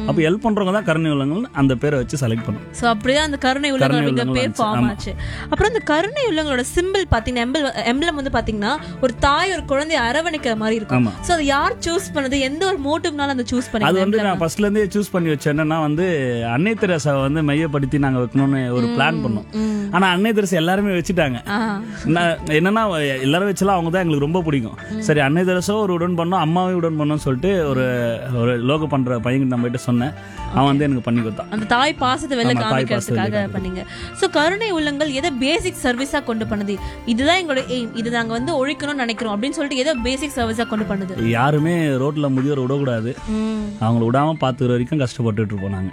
அப்போ ஹெல்ப் பண்றவங்க தான் கருணை உள்ளங்கள் அந்த பேரை வச்சு செலக்ட் பண்ணும் சோ அப்படியே அந்த கருணை உள்ளங்கள் கருணை அப்படிங்கிற உள்ளங்கள் பேர் வந்துச்சு. ஃபார்ம் ஆமா. ஆச்சு அப்புறம் அந்த கருணை உள்ளங்களோட சிம்பிள் பாத்தீங்கன்னா எம்பல் எம்பளம் வந்து பாத்தீங்கன்னா ஒரு தாய் ஒரு குழந்தைய அரவணைக்கிற மாதிரி இருக்கும் ஆமா சோ அதை யார் சூஸ் பண்ணது எந்த ஒரு மோட்டிவ்னால அந்த சூஸ் அது பண்ணி வந்து நான் ஃபர்ஸ்ட்ல இருந்தே சூஸ் பண்ணி வச்சேன் என்னன்னா வந்து அன்னை தெரசாவை வந்து மையப்படுத்தி நாங்க வைக்கணும்னு ஒரு பிளான் பண்ணோம் ஆனா அன்னை தெரசா எல்லாருமே வச்சுட்டாங்க நான் என்னன்னா எல்லாரும் வச்சலாம் அவங்க தான் எங்களுக்கு ரொம்ப பிடிக்கும் சரி அன்னை தெரசோ ஒரு உடன் பண்ணோம் அம்மாவே உடன் பண்ணோம்னு சொல்லிட்டு ஒரு ஒரு லோகோ பண்ற பையன் நம்ம கிட்ட சொன்னேன் அவன் வந்து எனக்கு பண்ணி கொடுத்தான் அந்த தாய் பாசத்தை வெளில ஆமா, தாய் பாசத்தை காமிக்கிறதுக்காக வெளில பண்ணீங்க சோ கருணை உள்ளங்கள் எதை பேசிக் சர்வீஸா கொண்டு பண்ணுது இதுதான் எங்களோட எய்ம் இது நாங்க வந்து ஒழிக்கணும்னு நினைக்கிறோம் அப்படின்னு சொல்லிட்டு எதை பேசிக் சர்வீஸா கொண்டு பண்ணுது யாருமே ரோட்ல முதியோர் விடக்கூடாது ம். அவங்கள விடாம பாத்துக்கிற வரைக்கும் கஷ்டப்பட்டுட்டு இருப்போம் நாங்க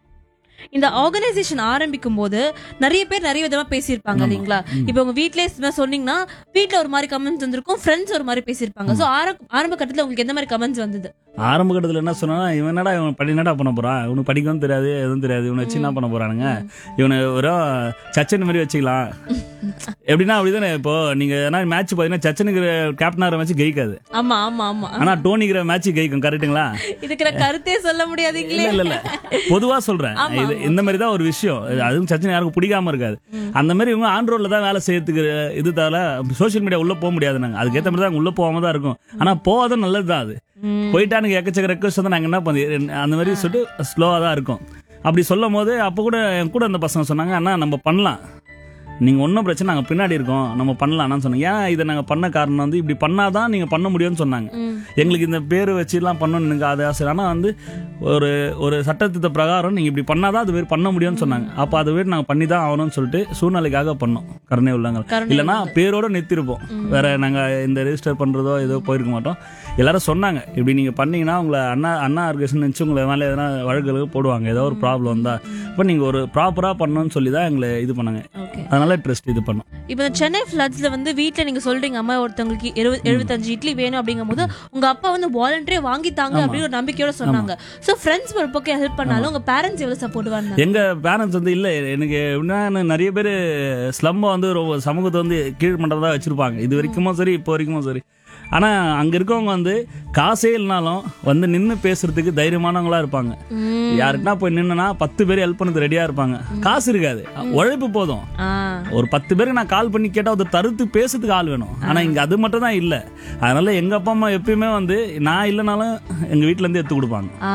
இந்த ஆர்கனைசேஷன் ஆரம்பிக்கும் போது நிறைய பேர் நிறைய விதமா பேசியிருப்பாங்க இல்லைங்களா இப்போ உங்க வீட்லயே சும்மா சொன்னீங்கன்னா வீட்ல ஒரு மாதிரி கமெண்ட்ஸ் வந்திருக்கும் ஃப்ரெண்ட்ஸ் ஒரு மாதிரி பேசியிருப்பாங்க சோ ஆரம்ப கட்டத்துல உங்களுக்கு எந்த மாதிரி கமெண்ட்ஸ் வந்தது ஆரம்ப கட்டத்துல என்ன சொன்னா இவன் என்னடா இவன் படி என்னடா பண்ண போறான் இவனுக்கு படிக்கவும் தெரியாது எதுவும் தெரியாது இவனை வச்சு என்ன பண்ண போறானுங்க இவனை வெறும் சச்சன் மாதிரி வச்சுக்கலாம் எப்படின்னா அப்படிதானே இப்போ நீங்க என்ன மேட்ச் பாத்தீங்கன்னா சச்சனுக்கு கேப்டனா மேட்ச் ஜெயிக்காது ஆமா ஆமா ஆமா ஆனா டோனிக்கிற மேட்ச் ஜெயிக்கும் கரெக்ட்டுங்களா இதுக்கு நான் கருத்தே சொல்ல முடியாதுங்களே இல்ல இல்ல இல்ல பொதுவா சொல்றேன் இது இந்த மாதிரி தான் ஒரு விஷயம் அதுவும் சச்சின் யாருக்கும் பிடிக்காம இருக்காது அந்த மாதிரி இவங்க ஆண்ட்ரோட்ல தான் வேலை செய்யறதுக்கு இது தவிர சோஷியல் மீடியா உள்ள போக முடியாது நாங்க அதுக்கேற்ற மாதிரி தான் உள்ள போகாம தான் இருக்கும் ஆனா போகாத நல்லது தான் அது போயிட்டானுங்க எக்கச்சக்க ரெக்வஸ்ட் வந்து நாங்க என்ன பண்ணி அந்த மாதிரி சொல்லிட்டு ஸ்லோவா தான் இருக்கும் அப்படி சொல்லும் போது அப்போ கூட என் கூட அந்த பசங்க சொன்னாங்க அண்ணா நம்ம பண்ணலாம் நீங்க ஒன்றும் பிரச்சனை நாங்கள் பின்னாடி இருக்கோம் நம்ம பண்ணலாம்னு சொன்னாங்க ஏன் இதை நாங்கள் பண்ண காரணம் வந்து இப்படி பண்ணாதான் நீங்க பண்ண முடியும்னு சொன்னாங்க எங்களுக்கு இந்த பேர் வச்சுலாம் பண்ணணும் எனக்கு அது ஆசை ஆனால் வந்து ஒரு ஒரு சட்டத்திட்ட பிரகாரம் நீங்கள் இப்படி பண்ணாதான் அது பேர் பண்ண முடியும்னு சொன்னாங்க அப்போ அது பேர் நாங்கள் பண்ணி தான் ஆகணும்னு சொல்லிட்டு சூழ்நிலைக்காக பண்ணோம் கருணை உள்ளங்கள் கருணை இல்லைன்னா பேரோட நிறுத்திருப்போம் வேற நாங்கள் இந்த ரெஜிஸ்டர் பண்ணுறதோ ஏதோ போயிருக்க மாட்டோம் எல்லாரும் சொன்னாங்க இப்படி நீங்கள் பண்ணீங்கன்னா உங்களை அண்ணா அண்ணா ஆர்கனைசேஷன் நினச்சி உங்களை மேலே எதனா வழக்குகளுக்கு போடுவாங்க ஏதோ ஒரு ப்ராப்ளம் வந்தா இப்போ நீங்கள் ஒரு ப்ராப்பராக பண்ணணும்னு சொல்லி தான் எங்களை இது பண்ணாங்க ஓகே அதனால ட்ரஸ்ட் இது பண்ணோம் இப்போ இந்த சென்னை ஃபிளட்ஸ்ல வந்து வீட்ல நீங்க சொல்றீங்க அம்மா ஒருத்தவங்களுக்கு எழுபது எழுபத்தஞ்சு இட்லி வேணும் அப்படிங்கும் போது உங்க அப்பா வந்து வாலண்டியரே வாங்கித்தாங்க அப்படின்னு ஒரு நம்பிக்கையோட சொன்னாங்க சோ ஃப்ரெண்ட்ஸ் ஒரு பக்கம் ஹெல்ப் பண்ணாலும் உங்க பேரண்ட்ஸ் எவ்வளவு சப்போர்ட்டிவா இருந்தாங்க எங்க பேரண்ட்ஸ் வந்து இல்ல எனக்கு எப்படின்னா நிறைய பேர் ஸ்லம்ப வந்து ரொம்ப சமூகத்தை வந்து கீழ் மண்டபம் தான் வச்சிருப்பாங்க இது வரைக்குமோ சரி இப்போ வரைக்குமோ சரி ஆனா அங்க இருக்கவங்க வந்து காசே இல்லைனாலும் வந்து நின்னு பேசுறதுக்கு தைரியமானவங்களா இருப்பாங்க யாருக்குன்னா போய் நின்னுனா பத்து பேர் ஹெல்ப் பண்ணது ரெடியா இருப்பாங்க காசு இருக்காது உழைப்பு போதும் ஆ ஒரு பத்து பேருக்கு நான் கால் பண்ணி கேட்டா ஒரு தருத்து பேசுறதுக்கு ஆள் வேணும் ஆனா இங்க அது மட்டும் தான் இல்ல அதனால எங்க அப்பா அம்மா எப்பயுமே வந்து நான் இல்லைனாலும் எங்க வீட்ல இருந்து எடுத்து கொடுப்பாங்க ஆ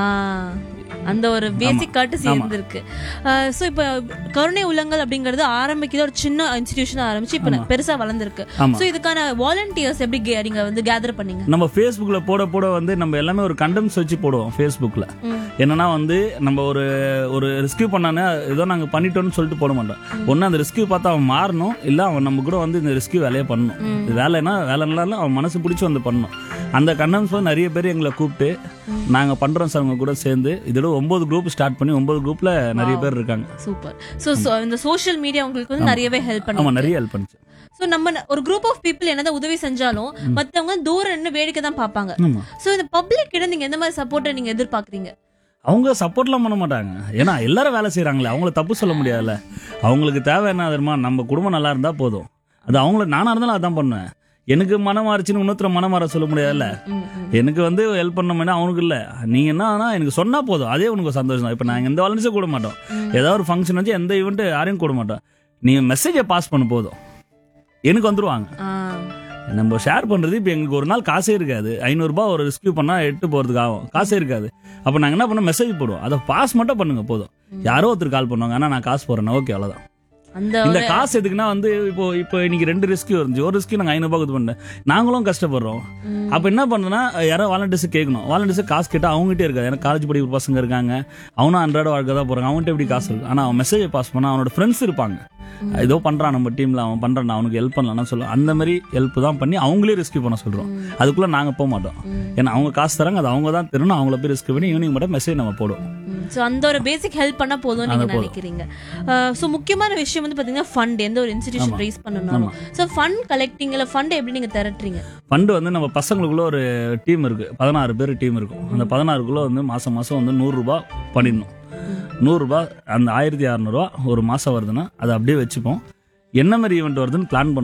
அந்த ஒரு பேசிக் கட்டுசி இருந்திருக்கு சோ இப்போ கருணை உள்ளங்கள் அப்படிங்கிறது ஆரம்பிக்கிறது ஒரு சின்ன இன்ஸ்டிடியூஷன் ஆரம்பிச்சு இப்போ பெருசா வளர்ந்துருக்கு ஆமா. சோ இதுக்கான வாலண்டியர்ஸ் எப்படி கே- நீங்க வந்து கேதர் பண்ணீங்க நம்ம ஃபேஸ்புக்ல போட போட வந்து நம்ம எல்லாமே ஒரு கண்டெம்ஸ் வச்சு போடுவோம் ஃபேஸ்புக்ல என்னன்னா வந்து நம்ம ஒரு ஒரு ரெஸ்கியூ பண்ணானே ஏதோ நாங்க பண்ணிட்டோம்னு சொல்லிட்டு போட மாட்டோம் ஒண்ணு அந்த ரெஸ்கியூ பார்த்து அவன் மாறணும் இல்ல அவன் நம்ம கூட வந்து இந்த ரெஸ்கியூ வேலையை பண்ணணும் இது வேலைன்னா வேலை இல்லைனாலும் அவன் மனசு பிடிச்சி வந்து பண்ணணும் அந்த கண்டெம்ஸ் வந்து நிறைய பேர் எங்களை கூப்பிட்டு நாங்க பண்றோம் சார் உங்க கூட சேர்ந்து இதோட ஒன்பது குரூப் ஸ்டார்ட் பண்ணி ஒன்பது குரூப்ல நிறைய பேர் இருக்காங்க சூப்பர் சோ இந்த சோஷியல் மீடியா உங்களுக்கு வந்து நிறையவே ஹெல்ப் ஆமா பண்ணுங்க நிறைய ஹெல்ப் பண்ணுச்சு சோ நம்ம ந- ஒரு குரூப் ஆஃப் பீப்புள் என்னதான் உதவி செஞ்சாலும் மத்தவங்க தூரம் நின்னு வேடிக்கை தான் பாப்பாங்க ஆமா சோ இந்த பப்ளிக் கிட்ட நீங்க எந்த மாதிரி சப்போர்ட்டை நீங்க எதிர்பார்க்கறீங்க அவங்க சப்போர்ட்லாம் பண்ண மாட்டாங்க ஏன்னா எல்லாரும் வேலை செய்றாங்களே அவங்கள தப்பு சொல்ல முடியாதுல்ல அவங்களுக்கு தேவை என்ன தெரியுமா நம்ம குடும்பம் நல்லா இருந்தா போதும் அது அவங்கள நானா இருந்தாலும் அதான் பண்ணுவேன் எனக்கு மனம் மாறிச்சுன்னு இன்னொருத்தர மனம் மாற சொல்ல முடியாதுல்ல ம், ம். எனக்கு வந்து ஹெல்ப் பண்ணோம்னா அவனுக்கு இல்ல நீங்க என்ன ஆனா எனக்கு சொன்னா போதும் அதே உனக்கு சந்தோஷம் தான் இப்ப நாங்க எந்த வாலண்டியர்ஸும் கூட மாட்டோம் ஏதாவது ஒரு ஃபங்க்ஷன் வச்சு எந்த ஈவெண்ட் யாரையும் கூட மாட்டோம் நீங்க மெசேஜை பாஸ் பண்ண போதும் எனக்கு வந்துருவாங்க ஆ, நம்ம ஷேர் பண்றது இப்போ எங்களுக்கு ஒரு நாள் காசே இருக்காது ஐநூறுரூபா ஒரு ரெஸ்கியூ பண்ணா எட்டு போறதுக்கு ஆகும் காசே இருக்காது அப்போ நாங்கள் என்ன பண்ணோம் மெசேஜ் போடுவோம் அதை பாஸ் மட்டும் பண்ணுங்க போதும் யாரோ ஒருத்தர் கால் பண்ணுவாங்க ஆனால் நான் காசு போறேன் ஓகே அவ்வளோதான் அந்த இந்த காசு எதுக்குன்னா வந்து இப்போ இப்போ இன்னைக்கு ரெண்டு ரெஸ்கியூ இருந்துச்சு ஒரு ரெஸ்கியூ நாங்கள் ஐநூறுபா கொடுத்து பண்ணேன் நாங்களும் கஷ்டப்படுறோம் அப்போ என்ன பண்ணுன்னா யாரோ வாலண்டியர்ஸ் கேட்கணும் வாலண்டியர்ஸ் காசு கேட்டால் அவங்ககிட்டே இருக்காது எனக்கு காலேஜ் படிக்கிற பசங்க இருக்காங்க அவனும் அன்றாட வாழ்க்கை தான் போறாங்க அவன்கிட்ட எப்படி காசு இருக்கு ஆனால் அவன் மெசேஜை பாஸ் பண்ணா அவனோட ஃப்ரெண்ட்ஸ் இருப்பாங்க ஏதோ பண்றான் நம்ம டீம்ல அவன் பண்றான் அவனுக்கு ஹெல்ப் பண்ணலாம் சொல்லுவோம் அந்த மாதிரி ஹெல்ப் தான் பண்ணி அவங்களே ரெஸ்கியூ பண்ண சொல்றோம் அதுக்குள்ள நாங்க போக மாட்டோம் ஏன்னா அவங்க காசு தராங்க அது அவங்க தான் தரணும் அவங்கள போய் ரெஸ்கியூ பண்ணி ஈவினிங் மட்டும் மெசேஜ் நம்ம போடுவோம் சோ அந்த ஒரு பேசிக் ஹெல்ப் பண்ணா போதும் நீங்க நினைக்கிறீங்க சோ முக்கியமான விஷயம் வந்து பாத்தீங்கன்னா ஃபண்ட் எந்த ஒரு இன்ஸ்டிடியூஷன் ரைஸ் பண்ணனாலும் சோ ஃபண்ட் கலெக்டிங் இல்ல ஃபண்ட் எப்படி நீங்க திரட்டுறீங்க ஃபண்டு வந்து நம்ம பசங்களுக்குள்ள ஒரு டீம் இருக்கு பதினாறு பேர் டீம் இருக்கும் அந்த பதினாறுக்குள்ள வந்து மாசம் மாசம் வந்து நூறு ரூபாய் பண்ணிடணும் நூறு ரூபாய் அந்த ஆயிரத்தி அறநூறுவா ஒரு மாசம் வருதுன்னா அதை அப்படியே வச்சுப்போம் என்ன மாதிரி ஈவெண்ட் வருதுன்னு பிளான் பண்ணுவோம்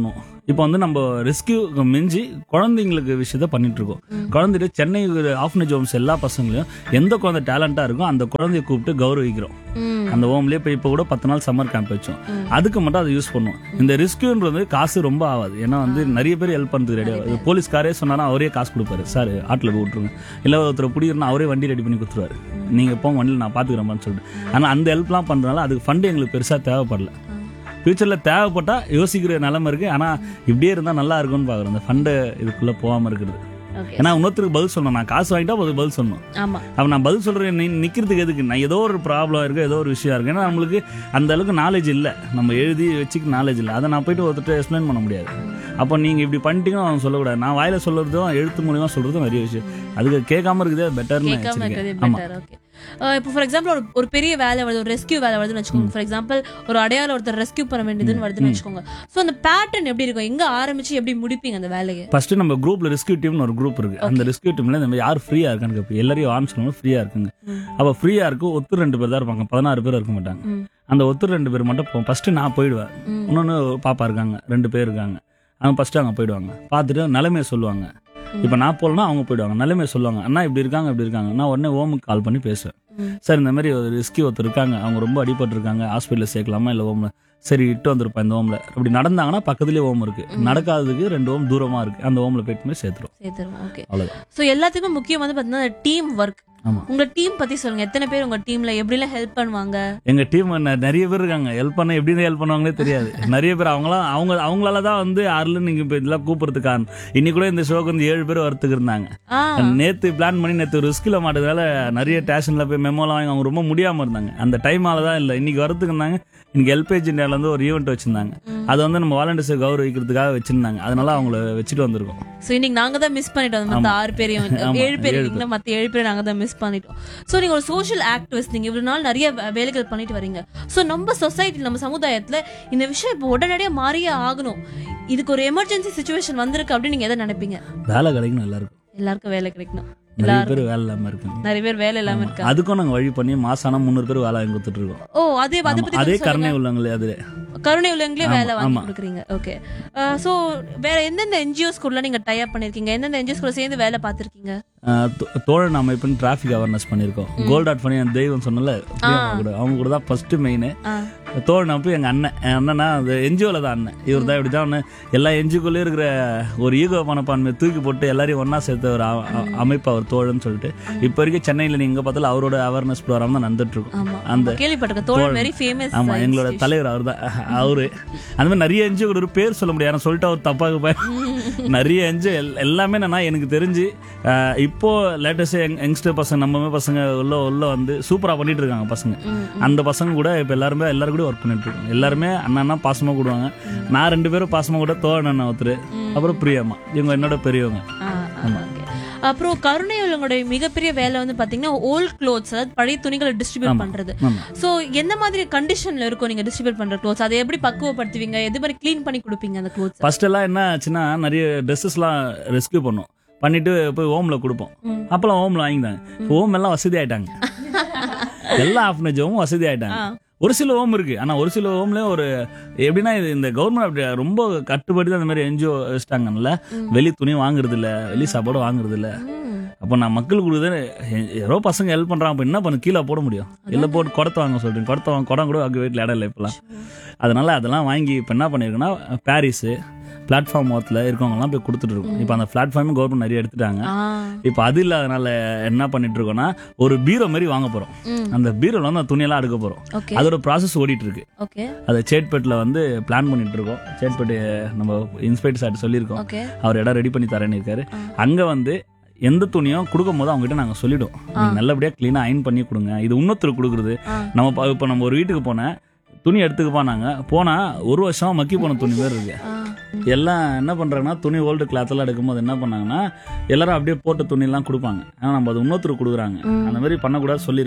இப்போ வந்து நம்ம ரெஸ்கியூ மிஞ்சி குழந்தைங்களுக்கு விஷயத்த பண்ணிட்டு இருக்கோம் குழந்தைகிட்ட சென்னை ஆஃப்னேஜ் ஹோம்ஸ் எல்லா பசங்களையும் எந்த குழந்தை டேலண்டா இருக்கோ அந்த குழந்தைய கூப்பிட்டு கௌரவிக்கிறோம் ம். அந்த ஹோம்லயே இப்போ இப்போ கூட பத்து நாள் சம்மர் கேம்ப் வச்சோம் அதுக்கு மட்டும் அதை யூஸ் பண்ணுவோம் இந்த ரிஸ்க்ன்றது காசு ரொம்ப ஆகாது ஏன்னா வந்து நிறைய பேர் ஹெல்ப் பண்ணுறது ரெடி போலீஸ்காரே சொன்னாலும் அவரே காசு கொடுப்பாரு சார் ஆட்டில் போய் விட்டுருங்க இல்லை ஒருத்தர் பிடிக்கிறனா அவரே வண்டி ரெடி பண்ணி கொடுத்துருவாரு நீங்க போங்க வண்டியில் நான் பாத்துக்கிறேன்னு சொல்லிட்டு ஆனா அந்த ஹெல்ப்லாம் பண்றதுனால அதுக்கு ஃபண்டு எங்களுக்கு பெருசா தேவைப்படல ஃபியூச்சர்ல தேவைப்பட்டா யோசிக்கிற நிலைமை இருக்கு ஆனா இப்படியே இருந்தா நல்லா இருக்கும்னு பாக்குறோம் அந்த ஃபண்டு இதுக்குள்ள போகாம இருக்கிறது Okay. ஏன்னா இன்னொருத்தருக்கு பதில் சொல்லணும் நான் காசு வாங்கிட்டா அதுக்கு பதில் சொல்லணும் ஆமா அப்ப நான் பதில் சொல்றேன் நீ நிக்கிறதுக்கு எதுக்கு நான் ஏதோ ஒரு ப்ராப்ளம் இருக்கு ஏதோ ஒரு விஷயம் இருக்கு ஏன்னா நம்மளுக்கு அந்த அளவுக்கு நாலேஜ் இல்லை நம்ம எழுதி வச்சுக்க நாலேஜ் இல்லை அதை நான் போயிட்டு ஒருத்தர் எக்ஸ்பிளைன் பண்ண முடியாது அப்போ நீங்க இப்படி பண்ணிட்டீங்கன்னு அவன் சொல்லக்கூடாது நான் வாயில சொல்றதும் எழுத்து மூலியமா சொல்றதும் நிறைய விஷயம் அதுக்கு கேட்காம இருக்குதே பெட்டர்னு கேட்காம இருக்கிறதே வச்சிருக்கேன் ஆமா பெட்டர் ஓகே இப்போ ஃபார் எக்ஸாம்பிள் ஒரு ஒரு பெரிய வேலை வருது ஒரு ரெஸ்கியூ வேலை வருதுன்னு வச்சுக்கோங்க ஃபார் எக்ஸாம்பிள் ஒரு அடையாள ஒருத்தர் ரெஸ்கியூ பண்ண வேண்டியதுன்னு வருதுன்னு வச்சுக்கோங்க சோ அந்த பேட்டர்ன் எப்படி இருக்கும் எங்க ஆரம்பிச்சு எப்படி முடிப்பீங்க அந்த வேலையை ஃபர்ஸ்ட் நம்ம குரூப்ல ரெஸ்கியூ டீம்னு ஒரு குரூப் இருக்கு அந்த ரெஸ்கியூ டீம்ல இந்த மாதிரி யார் ஃப்ரீயா இருக்கான்னு கேட்போம் எல்லாரையும் ஆன் சொல்லணும் ஃப்ரீயா இருக்குங்க அப்ப ஃப்ரீயா இருக்கும் ஒத்து ரெண்டு பேர் தான் இருப்பாங்க பதினாறு பேர் இருக்க மாட்டாங்க ம். அந்த ஒத்து ரெண்டு பேர் மட்டும் போவோம் ஃபர்ஸ்ட் நான் போயிடுவேன் ம். இன்னொன்னு பாப்பா இருக்காங்க ரெண்டு பேர் இருக்காங்க அவங்க ஃபர்ஸ்ட் அங்க போயிடுவாங்க பார்த்துட்டு நிலைமையை சொல்லுவாங்க இப்போ நான் போலனா அவங்க போயிடுவாங்க நிலைமையை சொல்லுவாங்க அண்ணா இப்படி இருக்காங்க இப்படி இருக்காங்க நான் உடனே ஓமுக்கு கால் பண்ணி பேசுவேன் ம். சார் இந்த மாதிரி ஒரு ரிஸ்கி ஒருத்தர் இருக்காங்க அவங்க ரொம்ப அடிபட்டு இருக்காங்க ஹாஸ்பிட்டலில் சேர்க்கலாமா இல்லை ஓம்ல சரி இட்டு வந்திருப்பேன் இந்த ஓம்ல அப்படி நடந்தாங்கன்னா பக்கத்துலேயே ஓம் இருக்கு நடக்காததுக்கு ரெண்டு ஓம் தூரமா இருக்கு அந்த ஓம்ல போயிட்டு போய் சேர்த்துரும் சேர்த்துருவோம் ஓகே அவ்வளவுதான் சோ எல்லாத்துக்குமே முக்கியம் வந்து பாத்தீங்கன்னா டீம் ஒர்க் ஆமா. உங்க டீம் பத்தி சொல்லுங்க எத்தனை பேர் உங்க டீம்ல எப்படி எல்லாம் ஹெல்ப் பண்ணுவாங்க எங்க டீம் நிறைய பேர் இருக்காங்க ஹெல்ப் பண்ண எப்படி ஹெல்ப் பண்ணுவாங்களே தெரியாது நிறைய பேர் அவங்களாம் அவங்க அவங்களால தான் வந்து ஆறுல நீங்க இப்ப இதெல்லாம் கூப்பிடுறதுக்கு காரணம் இன்னைக்கு கூட இந்த ஷோக்கு வந்து ஏழு பேர் வரத்துக்கு இருந்தாங்க ஆ நேத்து பிளான் பண்ணி நேத்து ரிஸ்கில் மாட்டதால நிறைய ஸ்டேஷன்ல போய் மெமோலாம் வாங்கி அவங்க ரொம்ப முடியாம இருந்தாங்க அந்த டைமால தான் இல்ல இன்னைக்கு வரதுக்கு இருந்தாங்க இன்னைக்கு எல்பிஜி இந்தியால இருந்து ஒரு ஈவெண்ட் வச்சிருந்தாங்க அது வந்து நம்ம வாலண்டியர்ஸை கௌரவிக்கிறதுக்காக வச்சிருந்தாங்க அதனால அவங்கள வச்சுட்டு வந்திருக்கோம் சோ இன்னைக்கு நாங்க தான் மிஸ் பண்ணிட்டோம் மத்த ஆறு பேரையும் ஆமா, ஏழு பேர் ஏழு இருக்கீங்களா மத்த ஏழு பேர் நாங்க தான் மிஸ் பண்ணிட்டோம் சோ நீங்க ஒரு சோஷியல் ஆக்டிவிஸ்ட் நீங்க இவ்வளவு நாள் நிறைய வே- வேலைகள் பண்ணிட்டு வரீங்க சோ நம்ம சொசைட்டி நம்ம சமுதாயத்துல இந்த விஷயம் இப்போ உடனடியா மாறியே ஆகணும் இதுக்கு ஒரு எமர்ஜென்சி சுச்சுவேஷன் வந்திருக்கு அப்படின்னு நீங்க எதை நினைப்பீங்க வேலை கிடைக்கும் நல்லா இருக்கும் எல்லாருக்கும் வேலை கிடைக்கணும் நிறைய எல்லாரும் பேர் வேலை இல்லாம இருக்காங்க நிறைய பேர் வேலை இல்லாம இருக்காங்க அதுக்கும் நாங்க வழி பண்ணி மாசம் ஆனா முந்நூறு பேர் வேலை வாங்கி கொடுத்துட்டு இருக்கோம் ஓ அதே அதை ஆமா, பத்தி அதே கொஞ்சம் சொல்லுங்க. கருணை உள்ளவங்களே அது கருணை உள்ளங்களே ஆமா, வேலை வாங்கி ஆமா. கொடுக்குறீங்க ஓகே சோ வேற எந்தெந்த என்ஜிஓஸ் கூட நீங்க டை அப் பண்ணிருக்கீங்க எந்தெந்த என்ஜிஓஸ் கூட சேர்ந்து வேலை பார்த்திருக்கீங்க ஆஹ் தோ- தோழன் அமைப்புன்னு டிராஃபிக் அவேர்னஸ் பண்ணியிருக்கோம் கோல்ட் ஆட் பண்ணி அந்த தெய்வம் சொன்னல பிரியங்கா கூட அவங்க கூட தான் ஃபர்ஸ்ட் மெயின் ஆ. தோழன் அமைப்பு எங்க அண்ணன் என் அண்ணனா அந்த என்ஜிஓல தான் அண்ணன் இவர் தான் இப்படி தான் ஒன்று எல்லா என்ஜிஓக்குள்ளே இருக்கிற ஒரு ஈகோ மனப்பான்மையை தூக்கி போட்டு எல்லாரையும் ஒண்ணா சேர்த்த ஒரு அ- அ- அமைப்பு அவர் தோழன்னு சொல்லிட்டு இப்போ வரைக்கும் சென்னையில் நீங்க பார்த்தாலும் அவரோட அவேர்னஸ் ப்ரோக்ராம் தான் நடந்துட்டு இருக்கும் ஆமா அந்த ஆமா, கேள்விப்பட்டிருக்கேன் தோழன் வெரி ஃபேமஸ் ஆமா எங்களோட தலைவர் அவர் தான் அவரு அந்த மாதிரி நிறைய என்ஜிஓ ஒரு பேர் சொல்ல முடியாது நான் சொல்லிட்டு அவர் தப்பாக போய் நிறைய என்ஜிஓ எல்லாமே என்னன்னா எனக்கு தெரிஞ்சு அஹ், இப்போ லேட்டஸ்ட் யங்ஸ்டர் பசங்க நம்ம பசங்க உள்ள உள்ள வந்து சூப்பரா பண்ணிட்டு இருக்காங்க பசங்க அந்த பசங்க கூட இப்ப எல்லாருமே எல்லாரும் கூட ஒர்க் பண்ணிட்டு இருக்கோம் எல்லாருமே அண்ணா அண்ணா பாசமா கூடுவாங்க நான் ரெண்டு பேரும் பாசமா கூட தோழன் அண்ணா ஒருத்தர் அப்புறம் பிரியம்மா இவங்க என்னோட பெரியவங்க அப்புறம் கருணை உள்ளவங்களுடைய மிகப்பெரிய வேலை வந்து பாத்தீங்கன்னா ஓல்ட் க்ளோத்ஸ் அதாவது பழைய துணிகளை டிஸ்ட்ரிபியூட் பண்றது ஆமா சோ எந்த மாதிரி கண்டிஷன்ல இருக்கும் நீங்க டிஸ்ட்ரிபியூட் பண்ற க்ளோத்ஸ் அதை எப்படி பக்குவப்படுத்துவீங்க எது மாதிரி க்ளீன் பண்ணி கொடுப்பீங்க அந்த க்ளோத்ஸ் ஃபர்ஸ்ட் எல்லாம் என்ன ஆச்சுன்னா நிறைய ட்ரெஸ்ஸஸ்லாம் ரெஸ்க்யூ பண்ணோம் பண்ணிட்டு போய் ஹோம்ல கொடுப்போம் ம். அப்பெல்லாம் ஹோம்ல வாங்கிட்டாங்க ஹோம் எல்லாம் வசதி ஆயிட்டாங்க எல்லா ஆஃப்னேஜ் ஹோமும் வசதி ஆயிட்டாங்க ஒரு சில ஹோம் இருக்கு ஆனா ஒரு சில ஹோம்ல ஒரு எப்படின்னா இது இந்த கவர்மெண்ட் அப்படி ரொம்ப கட்டுப்படி தான் அந்த மாதிரி என்ஜிஓ வச்சிட்டாங்கல்ல வெளி துணி வாங்குறது இல்ல வெளி சாப்பாடு வாங்குறது இல்ல அப்போ நான் மக்கள் கொடுக்குறது யாரோ பசங்க ஹெல்ப் பண்றாங்க அப்ப என்ன பண்ண கீழே போட முடியும் இல்ல போட்டு குடத்தை வாங்க சொல்றேன் குடத்தை வாங்க குடம் கூட அங்கே வீட்டில் இடம் இல்லை இப்பெல்லாம் அதனால அதெல்லாம் வாங்கி இப்போ என்ன பண்ணிருக்கேன்னா பாரிஸ் பிளாட்ஃபார்ம் ஓரத்தில் இருக்கவங்கலாம் போய் கொடுத்துட்டு இருக்கோம் இப்போ அந்த பிளாட்ஃபார்ம் கவர்மெண்ட் நிறைய எடுத்துட்டாங்க இப்போ அது இல்லாதனால என்ன பண்ணிட்டு இருக்கோம்னா ஒரு பீரோ மாதிரி வாங்க போறோம் ம். அந்த பீரோல வந்து அந்த துணியெல்லாம் அடுக்க போறோம் ஓகே அதோட ப்ராசஸ் ஓடிட்டு இருக்கு ஓகே அதை சேட்பேட்டில் வந்து பிளான் பண்ணிட்டு இருக்கோம் சேட்பேட் நம்ம இன்ஸ்பெக்டர் சார்ட்ட சொல்லியிருக்கோம் ஓகே அவர் இடம் ரெடி பண்ணி தரேன்னு இருக்காரு அங்க வந்து எந்த துணியும் கொடுக்கும் போது அவங்ககிட்ட நாங்க சொல்லிடுவோம் நீங்க நல்லபடியா கிளீனா அயன் பண்ணி கொடுங்க இது இன்னொருத்தர் கொடுக்குறது ஆ. நம்ம ப- இப்ப நம்ம ஒரு வீட்டுக்கு போனேன் துணி எடுத்துக்கப்பா நாங்க போனா ஒரு வருஷம் மக்கி போன துணி மாதிரி இருக்கு எல்லாம் என்ன பண்றாங்கன்னா துணி ஓல்டு கிளாத் எல்லாம் எடுக்கும்போது என்ன பண்ணாங்கன்னா எல்லாரும் அப்படியே போட்ட துணி எல்லாம் கொடுப்பாங்க ஆனா நம்ம அது இன்னொருத்தர் கொடுக்குறாங்க அந்த மாதிரி பண்ணக்கூடாது சொல்லியிருக்கோம்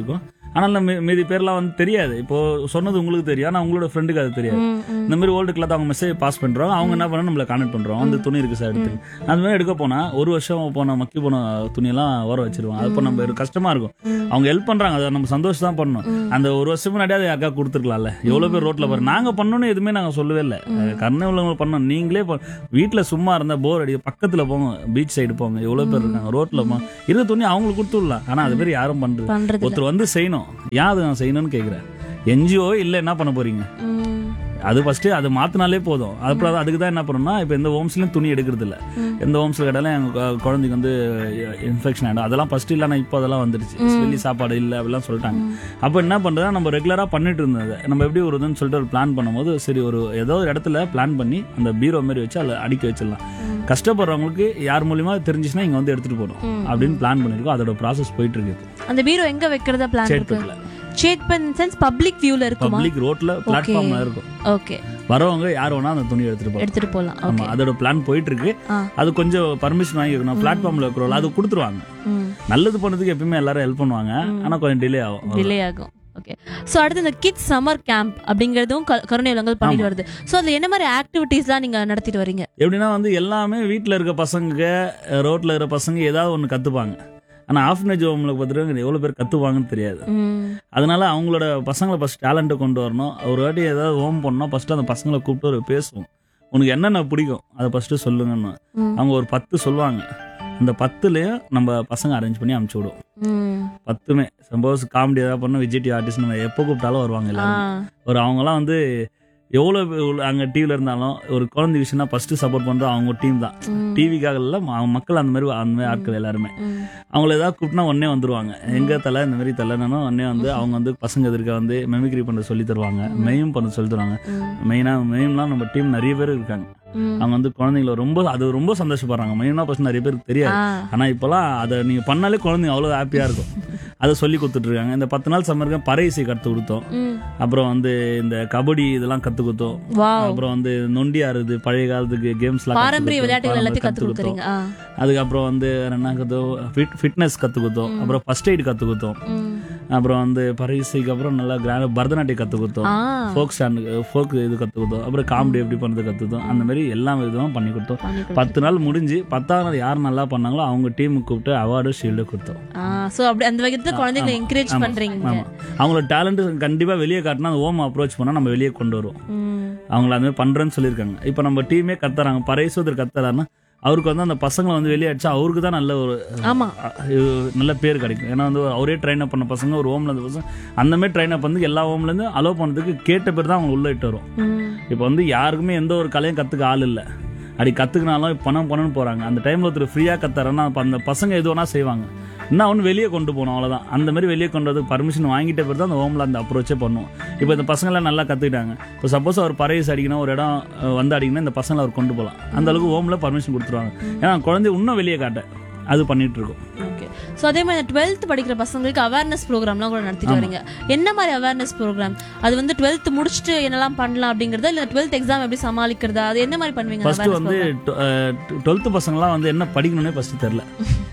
ஆனால் நம்ம மீ- மீதி பேர்லாம் வந்து தெரியாது இப்போ சொன்னது உங்களுக்கு தெரியும் ஆனா உங்களோட ஃப்ரெண்டுக்கு அது தெரியாது ம், ம். இந்த மாதிரி ஓல்டு கிளாத் அவங்க மெசேஜ் பாஸ் பண்றோம் அவங்க என்ன பண்ண நம்மள கான்டெக்ட் பண்றோம் அந்த துணி இருக்கு சார் எடுத்து அந்த மாதிரி எடுக்க போனா ஒரு வருஷம் போன மக்கி போன துணியெல்லாம் ஓர வச்சிருவோம் அது இப்போ நம்ம ஒரு கஷ்டமா இருக்கும் அவங்க ஹெல்ப் பண்றாங்க அதை நம்ம சந்தோஷம் தான் பண்ணணும் அந்த ஒரு வருஷம் முன்னாடி அதை யாருக்கா கொடுத்துருக்கலாம்ல எவ்வளவு பேர் ரோட்ல பாரு நாங்க பண்ணணும்னு எதுவுமே நாங்க சொல்லவே இல்லை கருணை உள்ளவங்க பண்ணோம் நீங்களே ப- வீட்ல சும்மா இருந்தா போர் அடி பக்கத்துல போங்க பீச் சைடு போங்க எவ்வளவு பேர் இருக்காங்க ரோட்ல போங்க இருக்க துணி அவங்களுக்கு கொடுத்துடலாம் ஆனா அது பேர் யாரும் பண்றது பண்றது இல்ல. ஒருத்தர் வந்து செய்யணும் ஏன் அது நான் செய்யணும்னு கேக்குறேன் என்ஜிஓ இல்ல என்ன பண்ண போறீங்க ம், அது ஃபர்ஸ்ட் அது மாத்தினாலே போதும் அப்புறம் அதுக்கு தான் என்ன பண்ணணும்னா இப்போ எந்த ஹோம்ஸ்லயும் துணி எடுக்கிறது இல்ல எந்த ஹோம்ஸ்ல கேட்டாலும் எங்க கு- குழந்தைக்கு வந்து இன்ஃபெக்ஷன் ஆயிடும் அதெல்லாம் ஃபர்ஸ்ட் இல்ல இப்போ அதெல்லாம் வந்துருச்சு வெளி சாப்பாடு இல்ல அப்படிலாம் சொல்லிட்டாங்க அப்போ என்ன பண்றதா நம்ம ரெகுலரா பண்ணிட்டு இருந்தது நம்ம எப்படி ஒரு இதுன்னு சொல்லிட்டு ஒரு பிளான் பண்ணும்போது சரி ஒரு ஏதோ ஒரு இடத்துல பிளான் பண்ணி அந்த பீரோ மாதிரி வச்சு அதில் அடிக்க வச்சிடலாம் கஷ்டப்படுறவங்களுக்கு யார் மூலியமா தெரிஞ்சுச்சுன்னா இங்க வந்து எடுத்துட்டு போகணும் அப்படின்னு பிளான் பண்ணிருக்கோம் அதோட ப்ராசஸ் போயிட்டு இருக்கு அந்த பீரோ எங்க வைக்கிறதா பிளான் இருக்கு சேட்பேட்ல சேட்பன் சென்ஸ் பப்ளிக் வியூல இருக்குமா பப்ளிக் ரோட்ல பிளாட்ஃபார்ம்ல இருக்கும் ஓகே வரவங்க யார் வேணா அந்த துணி எடுத்துட்டு போகலாம் எடுத்துட்டு போலாம் ஆமா ஓகே அதோட பிளான் போயிட்டு இருக்கு ஆ. அது கொஞ்சம் பர்மிஷன் வாங்கிக்கணும் பிளாட்ஃபார்ம்ல இருக்கிறோம் அது கொடுத்துருவாங்க ம் நல்லது பண்ணதுக்கு எப்பயுமே எல்லாரும் ஹெல்ப் பண்ணுவாங்க ஆனா கொஞ்சம் டிலே ஆகும் டிலே ஆகும் ஓகே சோ அடுத்து இந்த கிட்ஸ் சம்மர் கேம்ப் அப்படிங்கறதும் க- கருணை விலங்குகள் பண்ணிட்டு வருது சோ அதுல என்ன மாதிரி ஆக்டிவிட்டீஸ்லாம் நீங்க நடத்திட்டு வரீங்க எப்படின்னா வந்து எல்லாமே வீட்ல இருக்க பசங்க ரோட்ல இருக்கிற பசங்க ஏதாவது ஒண்ணு கத்துப்பாங்க ஆனா ஆஃப்னேஜ் ஹோம்ல பார்த்துட்டு எவ்வளவு பேர் கத்துவாங்கன்னு தெரியாது ம் அதனால அவங்களோட பசங்களை ஃபர்ஸ்ட் டேலண்ட்டை கொண்டு வரணும் ஒரு வாட்டி ஏதாவது ஹோம் பண்ணோம் ஃபர்ஸ்ட் அந்த பசங்களை கூப்பிட்டு ஒரு பேசுவோம் உனக்கு என்னென்ன பிடிக்கும் அதை ஃபர்ஸ்ட் சொல்லுங்கன்னு ம். அவங்க ஒரு பத்து சொல்லுவாங்க அந்த பத்துலயும் நம்ம பசங்க அரேஞ்ச் பண்ணி அனுப்பிச்சு விடுவோம் ம் பத்துமே சப்போஸ் காமெடி ஏதாவது பண்ண விஜய் டிவி ஆர்டிஸ்ட் நம்ம எப்போ கூப்பிட்டாலும் வருவாங்க ஆ எல்லாரும் ஒரு அவங்கலாம் வந்து எவ்வளோ அங்கே டிவியில் இருந்தாலும் ஒரு குழந்தை விஷயம்னா ஃபர்ஸ்ட் சப்போர்ட் பண்ணுறது அவங்க டீம் தான் ம். டிவிக்காக இல்லை ம- மக்கள் அந்த மாதிரி அந்த மாதிரி ஆட்கள் எல்லாருமே ம். அவங்கள ஏதாவது கூப்பிட்டா உடனே வந்துருவாங்க எங்க தலை இந்த மாதிரி தலைனாலும் உடனே வந்து அவங்க வந்து பசங்க எதிர்க்க வந்து மெமிக்ரி பண்ண சொல்லி தருவாங்க மெயும் பண்ண சொல்லி தருவாங்க ம். மெயினாக மெயிம்லாம் நம்ம டீம் நிறைய பேர் இருக்காங்க ம். அவங்க வந்து குழந்தைங்கள ரொம்ப அது ரொம்ப சந்தோஷப்படுறாங்க மெயினா ஃபர்ஸ்ட் நிறைய பேருக்கு தெரியாது ஆ. ஆனா இப்போலாம் அதை நீங்க பண்ணாலே குழந்தைங்க அவ்வளோ ஹாப்பியா இருக்கும் அதை சொல்லி கொடுத்துட்டு இருக்காங்க இந்த பத்து நாள் சம்மருக்கு பறை இசை கத்து கொடுத்தோம் ம். அப்புறம் வந்து இந்த கபடி இதெல்லாம் கத்து கொடுத்தோம் வாவ் அப்புறம் வந்து நொண்டி ஆறுது பழைய காலத்துக்கு கேம்ஸ்லாம் கத்து பாரம்பரிய கொடுத்தோம். விளையாட்டுகள் எல்லாத்தையும் கத்து கத்து கொடுத்தோம். கொடுக்குறீங்க ஆ. அதுக்கப்புறம் வந்து வேற என்ன கத்து ஃபிட்னஸ் கத்து கொடுத்தோம் அப்புறம் ஃபர்ஸ்ட் எய்ட் கத்து கொடுத்தோம் ம். அப்புறம் வந்து பறை இசைக்கு அப்புறம் நல்லா கிராண்ட் பரதநாட்டியம் கத்து கொடுத்தோம் ஆ. ஃபோக் ஸ்டாண்ட் ஃபோக் இது கத்து கொடுத்தோம் அப்புறம் காமெடி எப்படி பண்ணுறது கத்து கொடுத்தோம் அந்த மாதிரி எல்லா விதமும் பண்ணி கொடுத்தோம் பண்ணி கொடு- பத்து நாள் முடிஞ்சு பத்தாவது நாள் யார் நல்லா பண்ணாங்களோ அவங்க டீமுக்கு கூப்பிட்டு அவார்டு ஷீல்டு கொடுத்தோம் ஆ, so அப்படி அந்த வகைத்துல குழந்தைகளை என்கரேஜ் பண்றீங்க ஆமா அவங்களோட டேலண்ட் கண்டிப்பா வெளியே காட்டினா அந்த ஓம் அப்ரோச் பண்ணா நம்ம வெளியே கொண்டு வருவோம் ம். அவங்கள அந்த மாதிரி பண்றேன்னு சொல்லியிருக்காங்க இப்போ நம்ம டீமே கத்துறாங்க பரைசோதர் கத்துறாருன்னா அவருக்கு வந்து அந்த பசங்களை வந்து வெளியே அடிச்சா அவருக்கு தான் நல்ல ஒரு ஆமா அஹ், இது நல்ல பேர் கிடைக்கும் ஏன்னா வந்து அவரே ட்ரைன் அப் பண்ண பசங்க ஒரு ஹோம்ல இருந்த பசங்க அந்த மாதிரி ட்ரைன் அப் வந்து எல்லா ஹோம்ல இருந்து அலோவ் பண்ணதுக்கு கேட்ட பேர் தான் அவங்க உள்ள இட்டு வரும் ம். இப்போ வந்து யாருக்குமே எந்த ஒரு கலையும் கத்துக்க ஆள் இல்லை அப்படி கத்துக்கினாலும் பணம் பணம்னு போறாங்க அந்த டைம்ல ஒருத்தர் ஃப்ரீயா கத்துறாருன்னா அப்ப அந்த பசங்க எது வேணா செய்வாங்க என்ன ஒன்று வெளியே கொண்டு போகணும் அவ்வளவுதான் அந்த மாதிரி வெளியே கொண்டு வரதுக்கு பர்மிஷன் வாங்கிட்ட பிறகு தான் அந்த ஹோம்ல அந்த அப்ரோச்சே பண்ணுவோம் இப்போ இந்த பசங்களாம் நல்லா கத்துக்கிட்டாங்க இப்போ சப்போஸ் அவர் பறையஸ் அடிக்கணும் ஒரு இடம் அஹ், வந்து அடிக்கணும் இந்த பசங்களை அவர் கொண்டு போகலாம் அந்த அளவுக்கு ஹோம்ல பர்மிஷன் கொடுத்துருவாங்க ஏன்னா குழந்தை இன்னும் வெளியே காட்ட அது பண்ணிட்டு இருக்கோம் ஓகே ஸோ அதே மாதிரி டுவெல்த் படிக்கிற பசங்களுக்கு அவேர்னஸ் ப்ரோக்ராம்லாம் கூட நடத்திட்டு வரீங்க என்ன மாதிரி அவேர்னஸ் ப்ரோக்ராம் அது வந்து டுவெல்த் முடிச்சுட்டு என்னெல்லாம் பண்ணலாம் அப்படிங்கறதா இல்ல டுவெல்த் எக்ஸாம் எப்படி சமாளிக்கிறதா அது என்ன மாதிரி பண்ணுவீங்க ஃபர்ஸ்ட் awareness வந்து program? டுவெல்த்து பசங்களாம் வந்து என்ன படிக்கணும்னே ஃபர்ஸ்ட் தெரில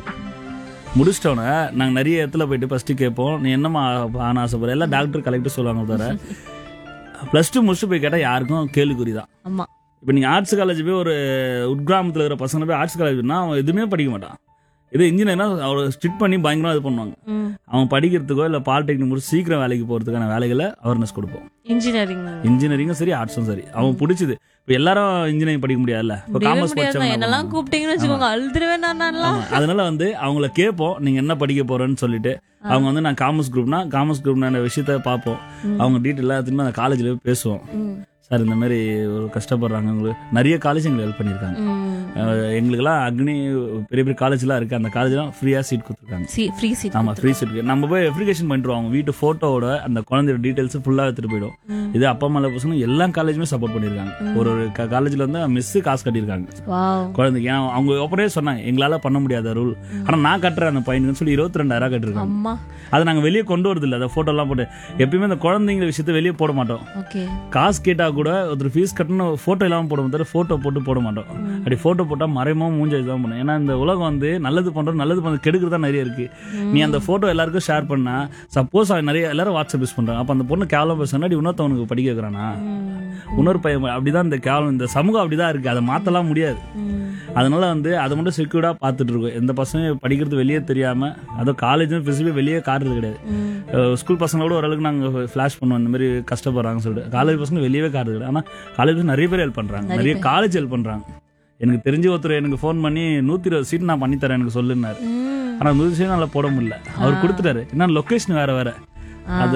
முடிச்சிட்டோன்னே நாங்கள் நிறைய இடத்துல போயிட்டு ஃபர்ஸ்ட் கேட்போம் நீ என்னம்மா ஆன ஆசைப்படுற எல்லாம் டாக்டர் கலெக்டர் சொல்லுவாங்க தவிர ப்ளஸ் டூ முடிச்சுட்டு போய் கேட்டால் யாருக்கும் கேள்விக்குறி தான் ஆமா இப்போ நீங்கள் ஆர்ட்ஸ் காலேஜ் போய் ஒரு உட்கிராமத்தில் இருக்கிற பசங்க போய் ஆர்ட்ஸ் காலேஜ்னா அவன் எதுவுமே படிக்க மாட்டான் இது இன்ஜினியர்னா அவர் ஸ்ட்ரிட் பண்ணி பயங்கரமாக இது பண்ணுவாங்க ம் அவன் படிக்கிறதுக்கோ இல்லை பாலிடெக்னிக் முடிச்சு சீக்கிரம் வேலைக்கு போகிறதுக்கான வேலைகளை அவேர்னஸ் கொடுப்போம் இன்ஜினியரிங் இன்ஜினியரிங்கும் சரி ஆர்ட்ஸும் சரி அவன் பிடிச்சது இப்போ எல்லாரும் இன்ஜினியரிங் படிக்க முடியாதுல்ல இப்போ காமர்ஸ் படிச்சவங்க என்ன என்னெல்லாம் கூப்பிட்டீங்கன்னு வச்சுக்கோங்க அழுதுருவேன் நான்லாம் ஆமா. அதனால வந்து அவங்கள கேட்போம் நீங்க என்ன படிக்க போறேன்னு சொல்லிட்டு அவங்க வந்து நான் காமர்ஸ் குரூப்னா காமர்ஸ் குரூப்னா விஷயத்த பார்ப்போம் அவங்க டீட்டெயிலாக திரும்ப அந்த காலேஜ்ல போய் பேசுவோம் ம் சார் இந்த மாதிரி ஒரு கஷ்டப்படுறாங்க உங்களுக்கு நிறைய காலேஜ் எங்களுக்கு ஹெல்ப் பண்ணியிருக்காங்க ம் அஹ் எங்களுக்கெல்லாம் அக்னி பெரிய பெரிய காலேஜ்லாம் இருக்கு அந்த காலேஜ்லாம் ஃப்ரீயா சீட் கொடுத்துருக்காங்க சி ஃப்ரீ சீட் ஆமா ஃப்ரீ சீட் நம்ம போய் அப்ளிகேஷன் பண்ணிடுவோம் அவங்க வீட்டு போட்டோவோட அந்த குழந்தையோட டீடைல்ஸ் ஃபுல்லா எடுத்துட்டு போயிடும் இது அப்பா அம்மா பசங்க எல்லா காலேஜுமே சப்போர்ட் பண்ணியிருக்காங்க ஒரு ஒரு காலேஜ்ல வந்து மிஸ் காசு கட்டியிருக்காங்க வாவ் குழந்தைக்கு ஏன்னா அவங்க ஒப்பரே சொன்னாங்க எங்களால பண்ண முடியாத ரூல் ஆனா நான் கட்டுறேன் அந்த பையனுக்கு சொல்லி இருபத்தி ரெண்டாயிரம் கட்டிருக்காங்க அம்மா அதை நாங்க வெளியே கொண்டு வரது இல்ல அந்த போட்டோ எல்லாம் போட்டு எப்பயுமே அந்த குழந்தைங்க விஷயத்த வெளியே போட மாட்டோம் ஓகே காசு கேட்டா கூட ஒருத்தர் ஃபீஸ் கட்டணும் போட்டோ இல்லாம போட மாட்டோம் போட்டோ போட்டு போட மாட்டோம் அப்படி போட்டோ போட்டோ போட்டா மறைமுகம் மூஞ்ச இதுதான் பண்ணும் ஏன்னா இந்த உலகம் வந்து நல்லது பண்றது நல்லது பண்றது கெடுக்கிறது தான் நிறைய இருக்கு நீ அந்த போட்டோ எல்லாருக்கும் ஷேர் பண்ணா சப்போஸ் நிறைய எல்லாரும் வாட்ஸ்அப் யூஸ் பண்றாங்க அப்ப அந்த பொண்ணு கேவலம் பேசுனா இன்னொருத்தவனுக்கு படிக்க வைக்கிறானா இன்னொரு பையன் அப்படிதான் இந்த கேவலம் இந்த சமூகம் அப்படிதான் இருக்கு அதை மாத்தலாம் முடியாது அதனால வந்து அதை மட்டும் செக்யூர்டா பார்த்துட்டு இருக்கோம் எந்த பசங்க படிக்கிறது வெளியே தெரியாம அதுவும் காலேஜும் பிசிபி வெளியே காட்டுறது கிடையாது ஸ்கூல் பசங்களோட ஓரளவுக்கு நாங்க ஃபிளாஷ் பண்ணுவோம் இந்த மாதிரி கஷ்டப்படுறாங்கன்னு சொல்லிட்டு காலேஜ் பசங்க வெளியவே காட்டுறது கிடையாது ஆனா காலேஜ் நிறைய பேர் ஹெல்ப் பண்றாங்க நிறைய காலேஜ் ஹெல்ப் பண்றாங்க எனக்கு தெரிஞ்ச ஒருத்தர் எனக்கு ஃபோன் பண்ணி நூத்தி இருபது சீட் நான் பண்ணி தரேன் எனக்கு சொல்லுனாரு ஆனா நூறு சீட் நல்லா போட முடியல அவர் கொடுத்துட்டாரு ஏன்னா லொகேஷன் வேற வேற அது